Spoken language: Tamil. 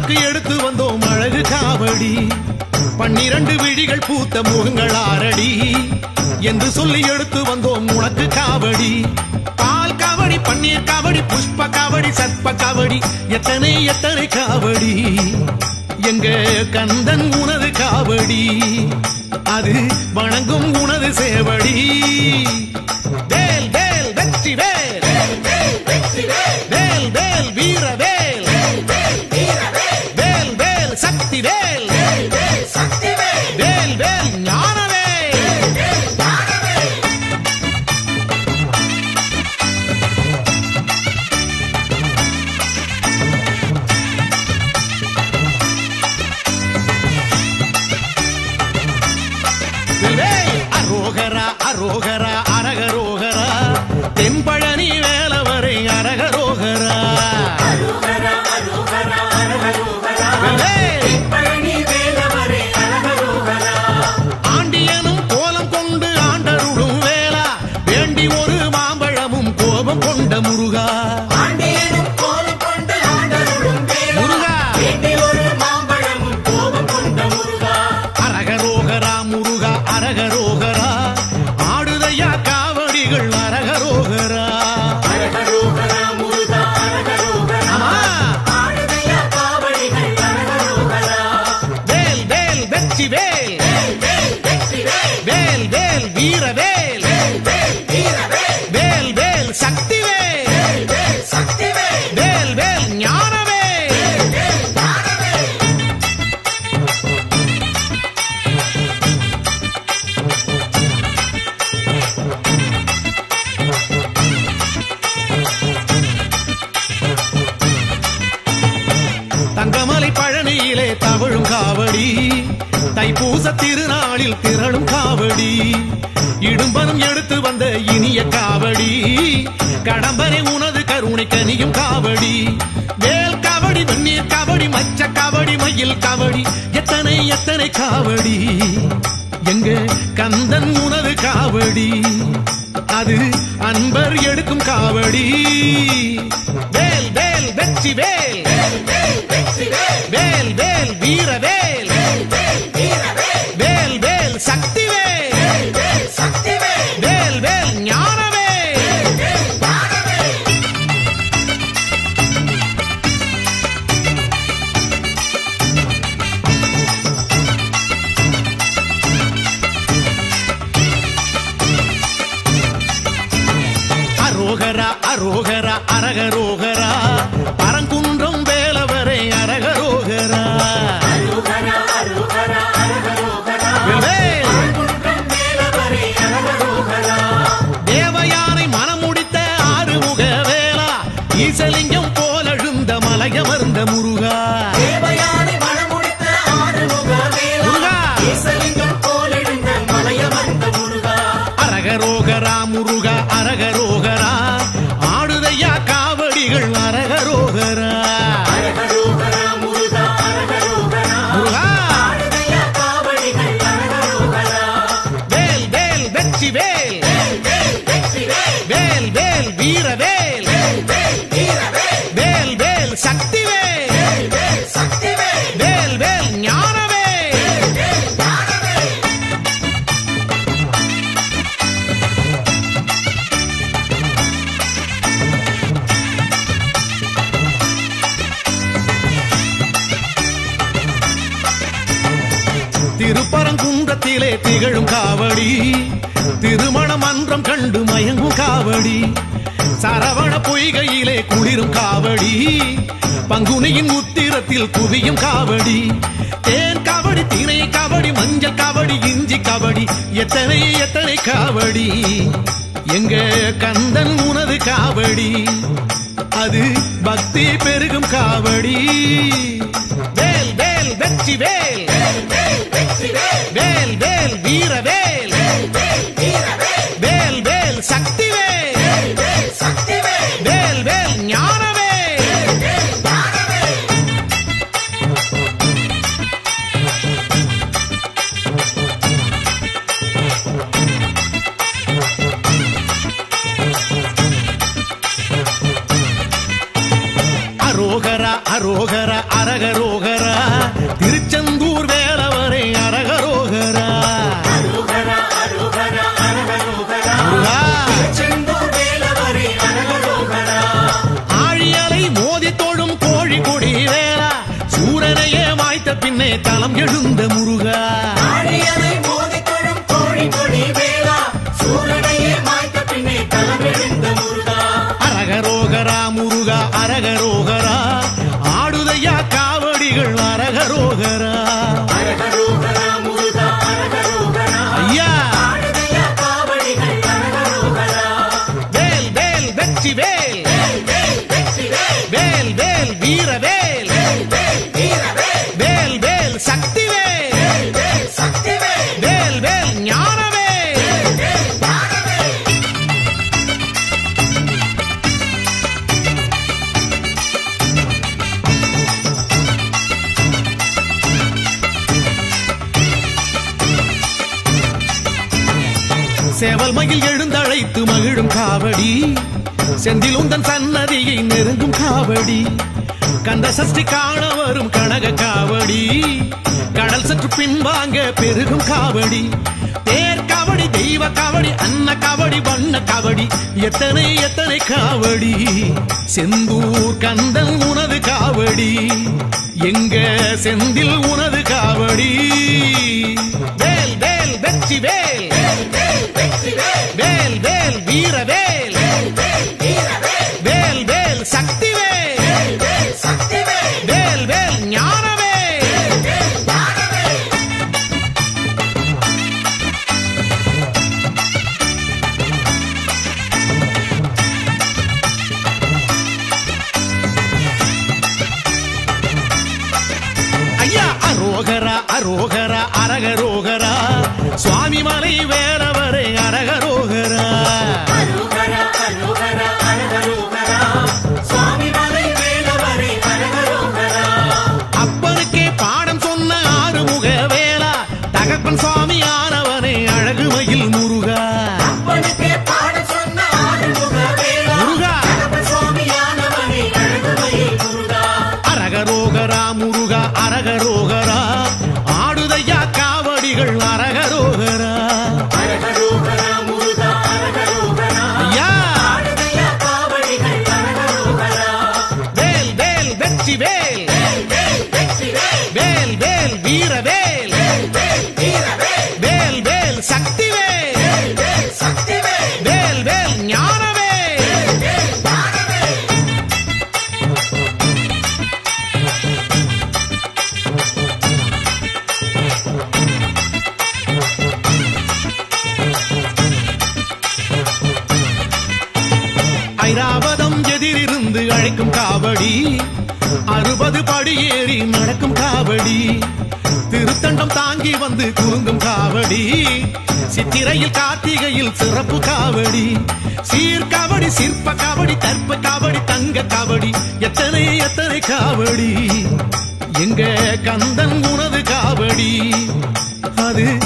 உனக்கு எடுத்து வந்தோம் அழகு காவடி பன்னிரண்டு விழிகள் பூத்த முகங்கள் ஆரடி என்று சொல்லி எடுத்து வந்தோம் உனக்கு காவடி பால் காவடி பன்னீர் காவடி புஷ்ப காவடி சர்ப்ப காவடி எத்தனை எத்தனை காவடி எங்க கந்தன் உனது காவடி அது வணங்கும் உனது சேவடி வேல் வேல் வெற்றி வேல் வேல் வேல் வீர வேல் வேல் வேல் சக்தி வேல் வேல் வேல் ஞான வேல் வேல் அரோகரா அரோகரா அரகரோகரா தென்பழனி வேலவரை அரகரோகரா வேல் ஆண்டியனும் கோலம் கொண்டு ஆண்டருளும் வேளா வேண்டி ஒரு மாம்பழமும் கோபம் கொண்ட முருகா முருகா அரகரோகரா முருகா அரகரோகரா ஆடுதையா காவடிகள் அரகரோகரா ஆமா. வேல் வேல் வெற்றி வேல் வேல் வேல் வீர வேல் வேல் வேல் சக்தி வேல் வேல் வேல் ஞான வேல் தங்கமலை பழனியிலே தவழும் காவடி தைப்பூச திருநாளில் திரளும் காவடி இடும்பனும் எடுத்து வந்த இனிய காவடி கடம்பனை உனது கருணை கனியும் காவடி வேல் காவடி வெந்நீர் காவடி மச்ச காவடி மயில் காவடி எத்தனை எத்தனை காவடி எங்க கந்தன் உனது காவடி அது அன்பர் எடுக்கும் காவடி வேல் வேல் வெற்றி வேல் வேல் வேல் வீர வேல் வேல் வேல் சக்தி வேல் வேல் வேல் ஞான வேல் அரோகரா அரோகரா அரகரோகரா பரங்குன்றம் வேலவரே அரகரோகரா வேல். தேவயானை மனமுடித்த ஆறுமுக வேளா ஈசலிங்கம் போலழுந்த மலையமர்ந்த முருகா முருகா அரகரோகரா முருகா அரகரோகரா ஆடுதையா காவடிகள் அரகரோகரா முருகா வேல் வேல் வெற்றி வேல் வேல் வேல் வீர வேல் வேல் வேல் சக்தி வேல் வேல் வேல் ஞான வேல் திருப்பரங்குன்றத்திலே திகழும் காவடி திருமண மன்றம் கண்டு மயங்கும் காவடி சரவண பொய்கையிலே குளிரும் காவடி பங்குனியின் உத்திரத்தில் குவியும் காவடி தேன் காவடி திணை காவடி மஞ்சள் காவடி இஞ்சி காவடி எத்தனை எத்தனை காவடி எங்க கந்தன் உனது காவடி அது பக்தி பெருகும் காவடி வேல் வேல் வெற்றி வேல் வேல் வேல் வீர வேல் வேல் வேல் சக்தி வேல் வேல் வேல் ஞான வேல் அரோகர அரோகர அரகரோகர செந்தூர் வேலவரே அரகரோகரா ஆழியலை மோதி தொழும் கோழி கொடி வேளா சூரனையே மாய்த்த பின்னே தலம் எழுந்த முருகா ஆழியலை மோதி தொழும் கோழி கொடி வேளா சூரனையே மாய்த்த பின்னே தலமெழுந்த முருகா அரகரோகரா முருகா அரகரோகரா ஆடுதையா காவடிகள் அரகரோகரா அரகரோகரா முருகா அரகரோகரா ஐயா ஆடுதையா காவடிகள் அரகரோகரா வேல் வேல் வெற்றி வேல் வேல் வேல் வெற்றி வேல் வேல் வேல் வீர வேல் வேல் வேல் வீரவேல் வேல் வேல் சக்தி வேல் வேல் வேல் சக்தி வேல் வேல் வேல் ஞான வேல் வேல் வேல் ஞானவேல் சேவல் மயில் எழுந்தழைத்து மகிழும் காவடி செந்தில் உந்தன் சன்னதியை நெருங்கும் காவடி கந்த சஷ்டி காண வரும் கனக காவடி கடல் சற்று பின்வாங்க பெருகும் காவடி தேர் காவடி தெய்வ காவடி அன்ன காவடி வண்ண காவடி எத்தனை எத்தனை காவடி செந்தூர் கந்தன் உனது காவடி எங்க செந்தில் உனது காவடி வேல் வேல் வெற்றி வேல் வேல் வேல் வெற்றி வேல் வேல் வேல் வீர வேல் வேல் வேல் வீரவேல் வேல் வேல் சக்தி வேல் வேல் வேல் சக்தி வேல் வேல் வேல் ஞான வேல் வேல் வேல் ஞானவேல் ஐயா அரோகரா அரோகரா அரகரோகரா சுவாமி மலை வேலவரே அரகரோகரா அரோகரா அரோகரா அரகரோகரா சுவாமி மலை வேலவரே அரகரோகரா அப்பனுக்கே பாடம் சொன்ன ஆறுமுக வேளா தகப்பன் சுவாமி ஆனவனே அழகுமயில் முருகா அப்பனுக்கே பாட சொன்ன ஆறுமுக வேளா முருகா சுவாமியானவனே அழகுமயில் முருகா அரகரோகரா முருகா அரகரோகரா ஆடுதையா காவடிகள் அரகரோகரா அரகரோகரா முருகா அரகரோகரா ஐயா ஆடுதையா காவடிகள் அரகரோகரா வேல் வேல் வெற்றி வேல் வேல் வேல் வெற்றி வேல் வேல் வேல் வீர வேல் வேல் வேல் வீரவேல் வேல் வேல் சக்தி வேல் வேல் வேல் சக்தி வேல் வேல் வேல் ஞான வேல் வேல் வேல் ஞானவேல் ஐராவதம் எதிரிருந்து அழைக்கும் காவடி அறுபது படி ஏறி நடக்கும் காவடி திருத்தண்டம் தாங்கி வந்து குலுங்கும் காவடி சித்திரையில் கார்த்திகையில் சிறப்பு காவடி சீர்காவடி சிற்ப காவடி தர்ப்ப காவடி தங்க காவடி எத்தனை எத்தனை காவடி எங்க கந்தன் உனது காவடி அது